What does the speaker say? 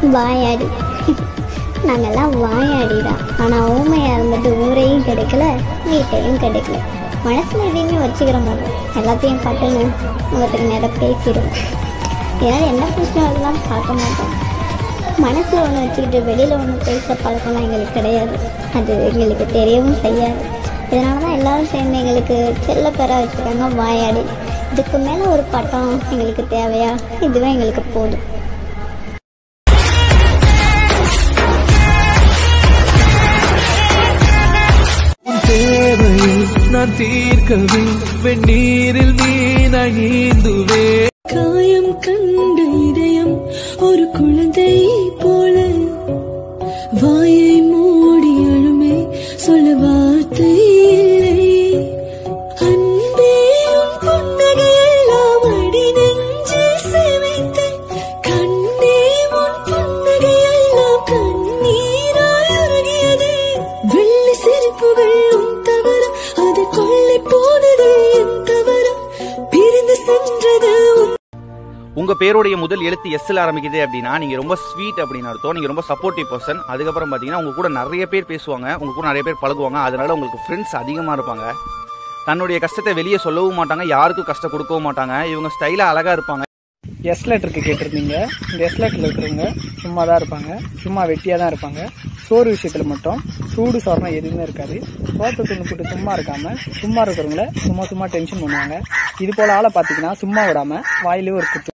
வாயாடி நாங்கெல்லாம் வாயாடி தான் ஆனால் ஊமையாக இருந்துட்டு ஊரையும் கிடைக்கல வீட்டையும் கிடைக்கல மனசில் எதையுமே வச்சுக்கிற மாட்டோம் எல்லாத்தையும் பட்டுன்னு முகத்துக்கு நேரம் பேசிடுவோம் இதனால் என்ன பிரச்சனை அதெல்லாம் பார்க்க மாட்டோம் மனசில் ஒன்று வச்சுக்கிட்டு வெளியில் ஒன்று பேசுகிற பழக்கம்லாம் எங்களுக்கு கிடையாது அது எங்களுக்கு தெரியவும் செய்யாது இதனால தான் எல்லாரும் சேர்ந்து எங்களுக்கு செல்ல பெற வச்சுருக்காங்க வாயாடி இதுக்கு மேலே ஒரு பட்டம் எங்களுக்கு தேவையா இதுவே எங்களுக்கு போதும் உன் தேவையை நான் தீர்க்கவே வெந்நீரில் நீனாய் நீந்துவே காயம் கண்ட இதயம் ஒரு குழந்தை போல வாயை மூடி அழுமே சொல்ல வார்த்தை இல்லை அன்பே உன் புன்னகையெல்லாம் அடி நெஞ்சில் சேமித்து கண்ணே உன் புன்னகையெல்லாம் கண்ணீராய் உருகியது வெள்ளி சிரிப்புகள் உன் தவற அது கொள்ளை போனது என் தவற பிரிந்து சென்றது உன் உங்க பேருடைய முதல் எழுத்து எஸ்ல ஆரம்பிக்குது அப்படின்னா நீங்க ரொம்ப ஸ்வீட் அப்படின்னு அர்த்தம் நீங்க ரொம்ப சப்போர்ட்டிவ் பர்சன் அதுக்கப்புறம் பாத்தீங்கன்னா உங்க கூட நிறைய பேர் பேசுவாங்க உங்க கூட நிறைய பேர் பழகுவாங்க அதனால உங்களுக்கு ஃப்ரெண்ட்ஸ் அதிகமா இருப்பாங்க தன்னுடைய கஷ்டத்தை வெளியே சொல்லவும் மாட்டாங்க யாருக்கும் கஷ்டம் கொடுக்கவும் மாட்டாங்க இவங்க ஸ்டைலா அழகா இருப்பாங்க எஸ் லெட்டருக்கு கேட்டிருந்தீங்க இந்த எஸ் லெட்டரில் இருக்கிறவங்க சும்மா தான் இருப்பாங்க சும்மா வெட்டியாக தான் இருப்பாங்க சோறு விஷயத்தில் மட்டும் சூடு சொரணம் எதுவுமே இருக்காது சோத்தை துணி போட்டு சும்மா இருக்காம சும்மா இருக்கிறவங்கள சும்மா சும்மா டென்ஷன் பண்ணுவாங்க இது போல ஆளை பார்த்தீங்கன்னா சும்மா விடாம வாயிலே ஒரு குத்து